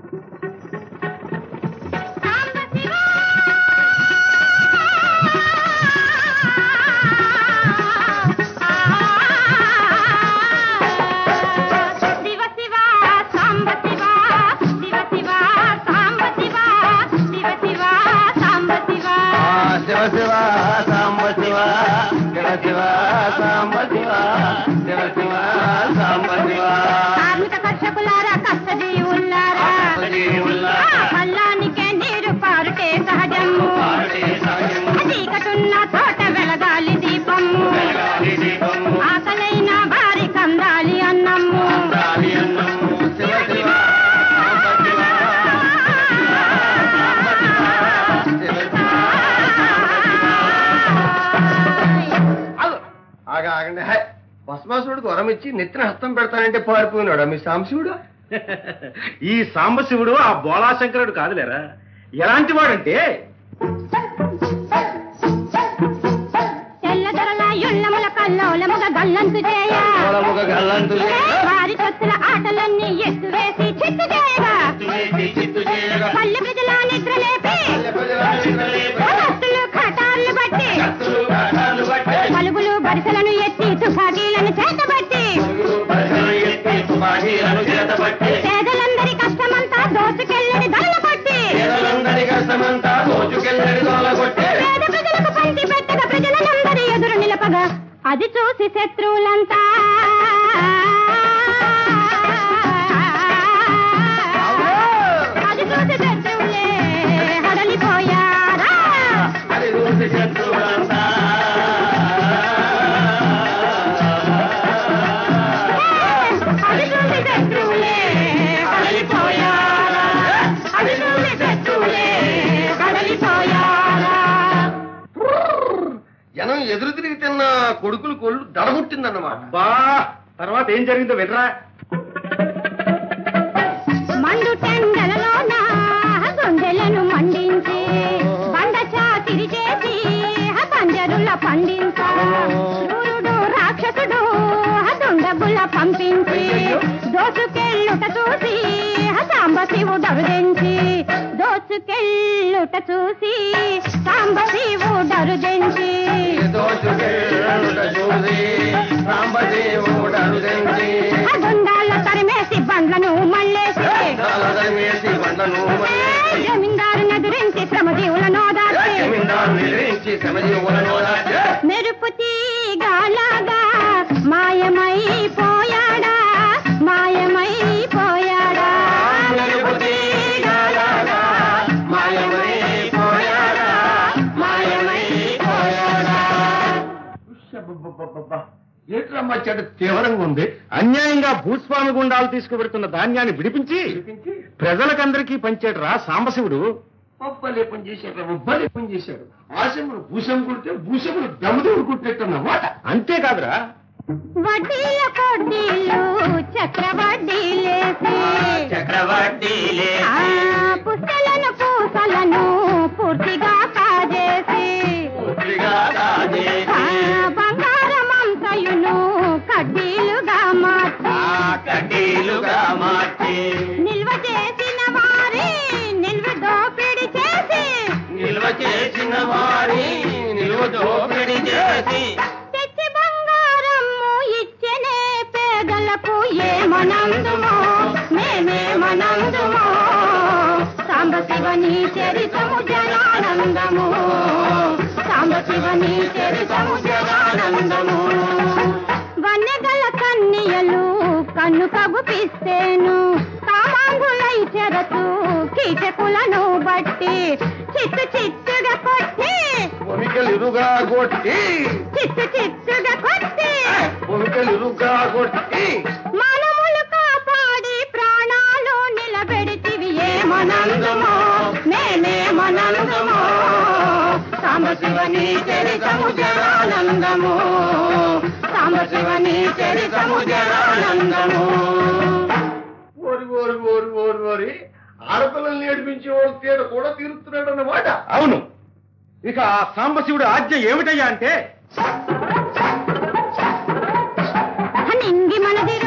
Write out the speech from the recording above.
శివ శివ సాంబ శివ శివ శివ సాంబ శివ శివ శివ సాంబ శివ శివ శివ సాంబ శివ శివ శివ సాంబ శివ శివ శివ సాంబ శివ కార్మిక కర్షకులారా కష్టజీవులారా ఆ పల్లానికే నీరు పారుటే సహజము చీకటున్న తోట వెలగాలి దీపము ఆకలైన వారి కందాలి అన్నము శివ శివ సాంబ శివ ఆగా ఆగండి హై భస్మాసుడికి వరం ఇచ్చి నెత్తిన హస్తం పెడతానంటే పారిపోయినాడు మీ సాంశివుడు ఈ సాంబశివుడు ఆ బోళాశంకరుడు కాదులేరా ఎలాంటి వాడంటే తెల్లదొరల యుళ్ళముల కల్లోలముగ గల్లంతు చేయ పొలముగ గల్లంతు చేయ, వారి తొత్తుల ఆటలన్నీ ఎత్తు వేసి చిత్తు చేయగా చిత్తు చేయగా, పల్లె ప్రజల నిద్రలేపి పల్లె ప్రజల నిద్రలేపి, కత్తులు ఖటార్లు బట్టి కత్తులు కాటాలు పట్టి, పలుగులు బరిసెలను ఎత్తి తుపాకీలను చేతబట్టి పరుగులు పరుగులు ఎత్తి తుపాకీలను చేతబట్టి, పేదలందరి కష్టమంతా దోచుకెళ్ళని దొరల కొట్టి పేదలందరి కష్టమంతా దోచుకెళ్ళడి దొరలగొట్టే, పేద ప్రజలకు పంచి పెట్టగా ప్రజలందరి ఎదురు నిలపగా అది చూసి శత్రువులంతా అది చూసి శత్రువులే హడలిపోయారా అది చూసి శత్రువులంతా. అది చూసి శత్రువులే హడలిపోయారా అది చూసి శత్రువులే హడలిపోయారా జనం ఎదురు తిరిగి తిన్న కొడుకులు కొళ్ళు దడముట్టిందన్నమాట బా తర్వాత ఏం జరిగిందో వినరా మండు టెండలలోన గుండెలను మండించి బండ చాకిరి చేసి పంజరుల పండించా సూర్యుడు రాక్షసుడు దుండగుల పంపించి దోచుకెళ్ళుట చూసి సాంబ శివుడు అరుదించి దోచుకెళ్ళుట చూసి సాంబ శివుడు అరుదించి దోచుకెళ్ళుట చూసి సాంబదేవుడు అరుదెంచి, గుండాల తరిమేసి బండ్లను మళ్ళేసి కాలదమేసి బండను మళ్ళీ, జమీందారు నదురించి శ్రమజీవులను ఓదార్చి జమీందారుని ఎదిరించి శ్రమజీవులను ఓదార్చి, మెరుపు తీగలాగా మాయమైపోయాడా మాయమైపోయాడా మెరుపు తీగలాగా మాయమైపోయాడా, మాయమైపోయాడా. ఉష్షబ్బబ్బబ్బబ్బ. ఏట్రమ్మా చెడు తీవ్రంగా ఉంది అన్యాయంగా భూస్వామి గుండాలు తీసుకువెడుతున్న ధాన్యాన్ని విడిపించి పిలిపించి ప్రజలకందరికీ పంచేడు రా సాంబశివుడు ఒబ్బలేపం చేశాడు ఒబ్బలేపం చేశాడు ఆశములు భూషం కుడితే భూషములు దమ్ముదేవుడు కుట్టినట్టున్నమాట అంతేకాదురా వడ్డీల కొడ్డీలు చక్రవడ్డీలేసి చక్రవర్తి ఆ పుస్తలను పూసలను పూర్తిగా కాజేసి ఆ బంగారం అంతయును కడ్డీలుగా మార్చి కడ్డీలుగా మార్చి నిల్వ చేసిన వారి నిల్వ దోపిడి చేసి నిల్వ చేసిన వారి నిల్వ దోపిడి చేసి తెచ్చి బంగారము ఇచ్చనే పేదలకు ఏమనందుమో మేమేమనందుమో సాంబ శివని చరితము జనానందము సాంబ శివని చరితము జనానందము వన్నెగల కన్నియలు కన్ను కగుపిస్తేను కామాంగులై చెరతు కీచకులను బట్టి చిత్తు చిత్తుగా కొట్టి భూమికలిరుగా కొట్టి చిత్తు చిత్తుగా కొట్టి భూమికలిరుగా కొట్టి మనములు కాపాడి ప్రాణాలు నిలబెడితివి ఏమనందుమో మేమేమనందుమో సాంబశివని చరితము జనానందము సాంబశివని చరితము జనానందము ఓరి ఓరి ఓరి ఓరి ఓరి ఆడపిల్లల్ని ఏడిపించి ఓ తేడ కూడా తీరుతున్నాడు అన్నమాట అవును ఇక ఆ సాంబశివుడు ఆజ్ఞ ఏమిటయ్యా అంటే నింగి మనదిరు